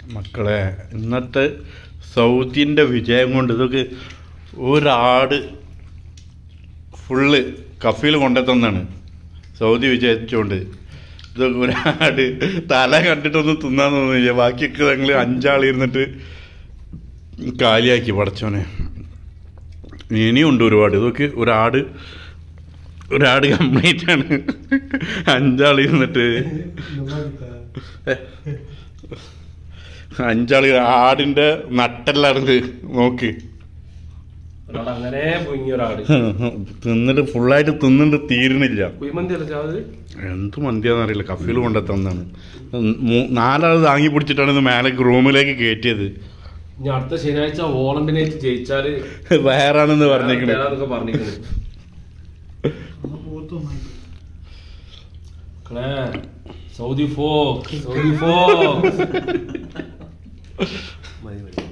മക്കളെ ഇന്നത്തെ സൗത്തിൻ്റെ വിജയം കൊണ്ട് ഇതൊക്കെ ഒരാട് ഫുള്ള് കഫീൽ കൊണ്ടെത്തുന്നതാണ് സൗദി വിജയിച്ചുകൊണ്ട് ഇതൊക്കെ ഒരാട് തല കണ്ടിട്ടൊന്നും തിന്നാൻ തോന്നുന്നില്ല ബാക്കിയൊക്കെ ഞങ്ങൾ അഞ്ചാളിരുന്നിട്ട് കാലിയാക്കി പടച്ചോനെ ഇനിയുണ്ട് ഒരുപാട് ഇതൊക്കെ ഒരാട് ഒരാട് കംപ്ലീറ്റ് ആണ് അഞ്ചാളിരുന്നിട്ട് അഞ്ചാള് ആടിന്റെ നട്ടെല്ലാറുണ്ട് നോക്ക് ഒരാൾ അങ്ങനെ പൊങ്ങിയ ഒരാട് തിന്നിട്ട് ഫുള്ളായിട്ട് തിന്നിട്ട് തീരുന്നില്ല കുഴിമന്തി അല്ല ചാവത് എന്ത് മന്തിയാന്നറിയില്ല കഫീൽ കൊണ്ടെത്തന്നാണ് നാലാൾ താങ്ങി പിടിച്ചിട്ടാണ് ഇത് മേലെ റൂമിലേക്ക് കയറ്റിയത് ഇനി അടുത്ത ശനിയാഴ്ച വോളണ്ടിനേറ്റ് ജയിച്ചാല് വേറാണെന്ന് പറഞ്ഞേക്കണേ തരാന്നൊക്കെ പറഞ്ഞിരിക്കണ് മക്കളെ, സൗദി ഫോ സൗദി ഫോ മതി മതി